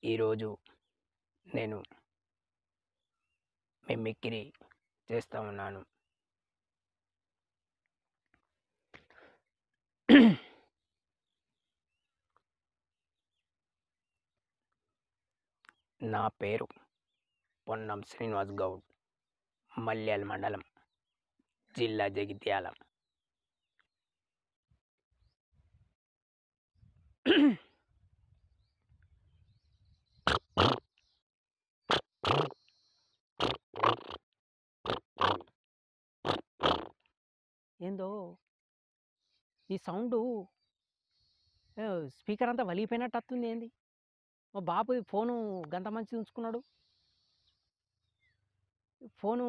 ఈరోజు నేను మిమిక్రీ చేస్తా ఉన్నాను నా పేరు పొన్నం శ్రీనివాస్ గౌడ్ మల్యాల మండలం జిల్లా జగిత్యాల ఏందో ఈ సౌండు ఏ, స్పీకర్ అంతా వలిగిపోయినట్టు వస్తుంది ఏంది మా బాపు ఈ ఫోను గంత మంచిగా ఉంచుకున్నాడు ఫోను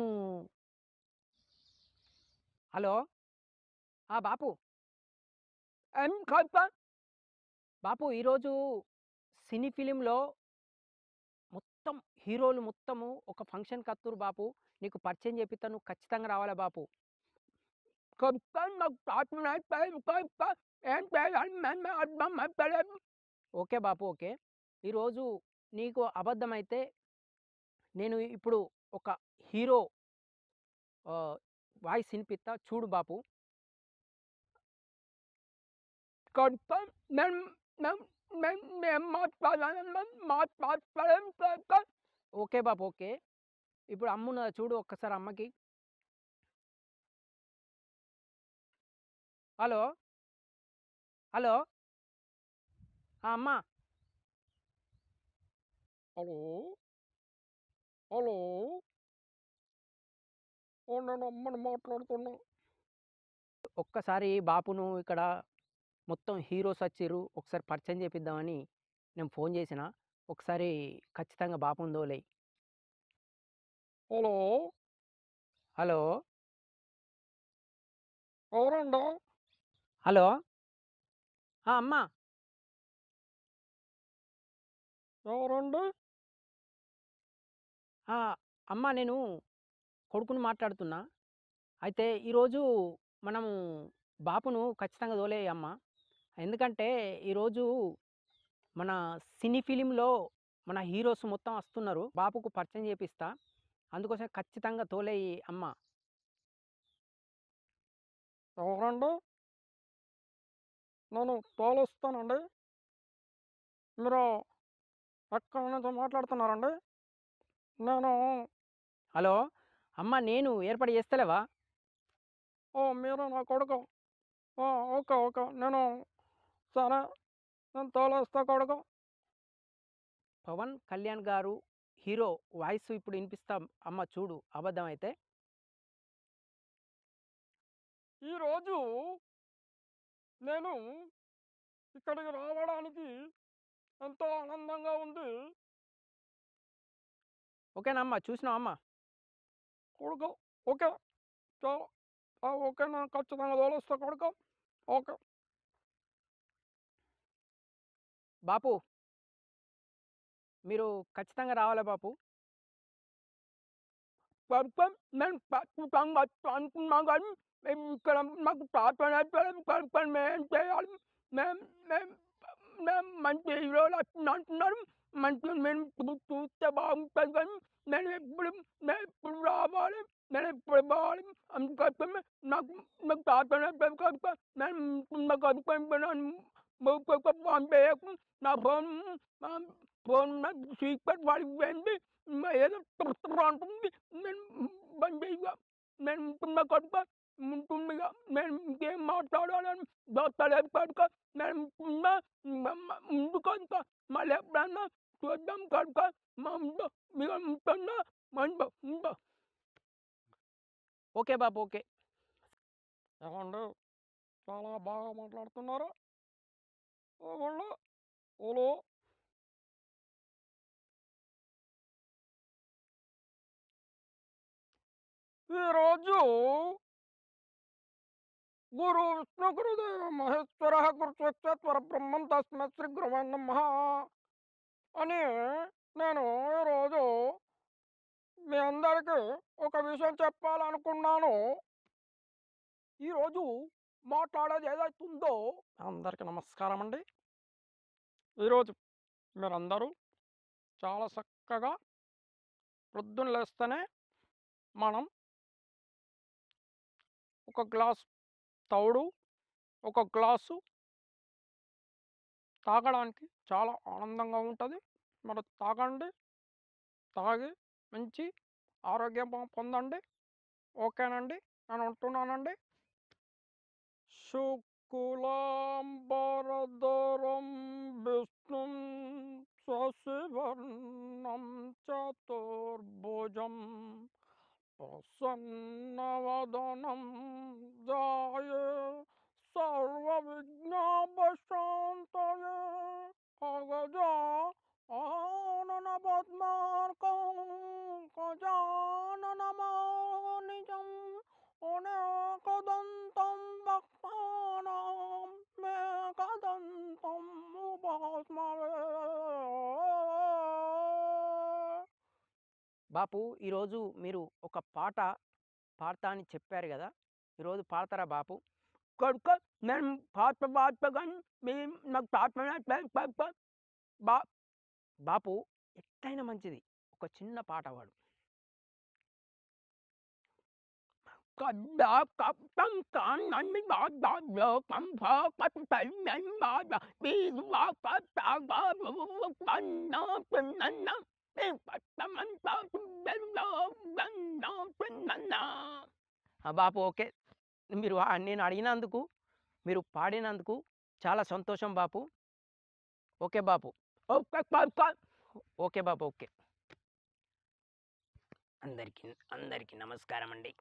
హలో ఆ బాపు ఏం కాదు బాపు ఈరోజు సినీ ఫిలింలో మొత్తం హీరోలు మొత్తము ఒక ఫంక్షన్ కత్తురు బాపు నీకు పరిచయం చేపిస్తా నువ్వు ఖచ్చితంగా రావాలా బాపు ఓకే బాపు ఓకే ఈరోజు నీకు అబద్ధమైతే నేను ఇప్పుడు ఒక హీరో ఆ, వాయిస్ వినిపిస్తా చూడు బాపు ఓకే బాపు ఓకే ఇప్పుడు అమ్మున చూడు ఒక్కసారి అమ్మకి హలో హలో ఆ, అమ్మా హలో హలో ఓ నేను అమ్మని మాట్లాడుతున్నా ఒక్కసారి బాపును ఇక్కడ మొత్తం హీరోస్ వచ్చిర్రు ఒకసారి పరిచయం చేపిద్దామని నేను ఫోన్ చేసిన ఒకసారి ఖచ్చితంగా బాపుని దోలే హలో హలో ఎవరండి హలో ఆ, అమ్మా ఎవరండి ఆ, అమ్మా నేను కొడుకుని మాట్లాడుతున్నా అయితే ఈరోజు మనము బాపును ఖచ్చితంగా తోలే అమ్మ ఎందుకంటే ఈరోజు మన సినీ ఫిలింలో మన హీరోస్ మొత్తం వస్తున్నారు బాపుకు పరిచయం చేపిస్తా అందుకోసం ఖచ్చితంగా తోలేయి అమ్మ ఎవరండి నేను తోలుస్తానండి మీరు ఎక్కడి నుంచి మాట్లాడుతున్నారండి నేను హలో అమ్మ నేను ఏర్పాటు చేస్తలేవా ఓ మీరు నా కొడుకు ఓ ఓకే ఓకే నేను సరే నేను తోలేస్తా కొడుకు పవన్ కళ్యాణ్ గారు హీరో వాయిస్ ఇప్పుడు వినిపిస్తా అమ్మ చూడు అబద్ధం అయితే ఈరోజు నేను ఇక్కడికి రావడానికి ఎంతో ఆనందంగా ఉంది ఓకేనమ్మా చూసినావా అమ్మ కొడుకు ఓకే చా- ఆ, ఓకే నేను ఖచ్చితంగా తోలుస్తా కొడుకు ఓకే బాపు మీరు ఖచ్చితంగా రావాలా బాపు పర్పం నేను ఖచ్చితంగా అనుకున్నా కానీ మేము ఇక్కడ మాకు ప్రార్థన పర్పం మేము చేయాలి మేము మేము మేము మంచి హీరోలు వస్తుంది అంటున్నారు మంచిగా మేము చూ- చూస్తే బాగుంటుంది కానీ నేను ఎప్పుడు నేను ఎప్పుడు రావాలి నేను ఎప్పుడు పోవాలి అందుకోసం నాకు నాకు ప్రార్థన కనుక నేను నాకు అనుకుంటున్నాను ఫోన్ చేయకు నా ఫోన్ నా ఫోన్ నాకు సీక్రెట్ వాడికి పోయింది ఏదో తుడుతున్నా అంటుంది నేను బంద్ చేయగా నేను ఉంటున్న కనుక ఉంటుందిగా నేను ఇంకేం మాట్లాడాలని దోస్తలేదు కనుక నేను ఉంటున్నా ముందు కనుక మళ్ళీ ఎప్పుడన్నా చూద్దాం కనుక మా ఉందో మీరు ఉంటున్నా మందో ఉందో ఓకే బాపు ఓకే ఏమండి చాలా బాగా మాట్లాడుతున్నారు వాళ్ళు ఓలో ఈరోజు గురు విష్ణు గురుదేవ మహేశ్వర గురుస్వర బ్రహ్మం తస్మ శ్రీ గురువ నమ అని నేను ఈరోజు మీ అందరికీ ఒక విషయం చెప్పాలనుకున్నాను ఈరోజు మాట్లాడేది ఏదైతుందో అందరికీ నమస్కారం అండి ఈరోజు మీరందరూ చాలా చక్కగా ప్రొద్దున లేస్తేనే మనం ఒక గ్లాస్ తౌడు ఒక గ్లాసు తాగడానికి చాలా ఆనందంగా ఉంటుంది మరి తాగండి తాగి మంచి ఆరోగ్యం పొ- పొందండి ఓకేనండి నేను ఉంటున్నానండి శుక్లాంబరధరం విష్ణుం శశివర్ణం చతుర్భుజం ప్రసన్నవదనం జాయే సర్వవిఘ్నోపశాంతయే అగజా ఆనన పద్మార్కం గజాననమానిజం అనేకదంతం భక్తానాం మేకదంతం ఉపాస్మవే బాపు ఈరోజు మీరు ఒక పాట పాడతా అని చెప్పారు కదా ఈరోజు పాడతారా బాపు కనుక నేను పాట పాడతాను మేము నాకు పాట బా బాపు ఎట్లయినా మంచిది ఒక చిన్న పాట పాడు కద్దా కప్పం కాన్ని బాగా కంఫా కట్టం బాగా మీరు పట్టగా పన్న పిన్న పట్టమంతా పిన్న ఆ, బాపు ఓకే మీరు ఆ- నేను అడిగినందుకు మీరు పాడినందుకు చాలా సంతోషం బాపు ఓకే బాపు ఓకే పాప ఓకే బాపు ఓకే అందరికీ అందరికీ నమస్కారం అండి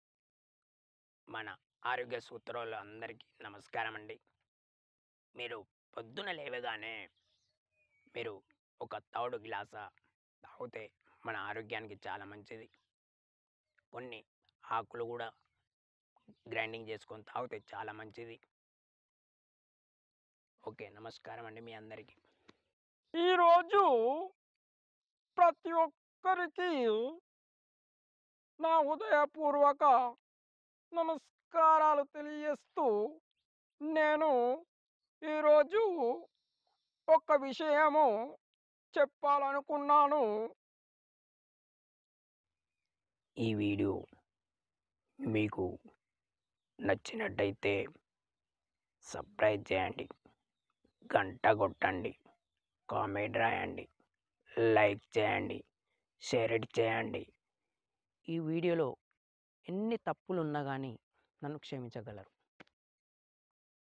మన ఆరోగ్య సూత్రాలు అందరికీ నమస్కారం అండి మీరు పొద్దున లేవగానే మీరు ఒక తౌడు గ్లాస తాగితే మన ఆరోగ్యానికి చాలా మంచిది కొన్ని ఆకులు కూడా గ్రైండింగ్ చేసుకొని తాగితే చాలా మంచిది ఓకే నమస్కారం అండి మీ అందరికీ ఈరోజు ప్రతి ఒక్కరికి నా ఉదయపూర్వక నమస్కారాలు తెలియజేస్తూ నేను ఈరోజు ఒక విషయము చెప్పాలనుకున్నాను ఈ వీడియో మీకు నచ్చినట్టయితే సబ్స్క్రైబ్ చేయండి గంట కొట్టండి కామెంట్ రాయండి లైక్ చేయండి షేర్ చేయండి ఈ వీడియోలో ఎన్ని తప్పులు ఉన్నా కానీ నన్ను క్షమించగలరు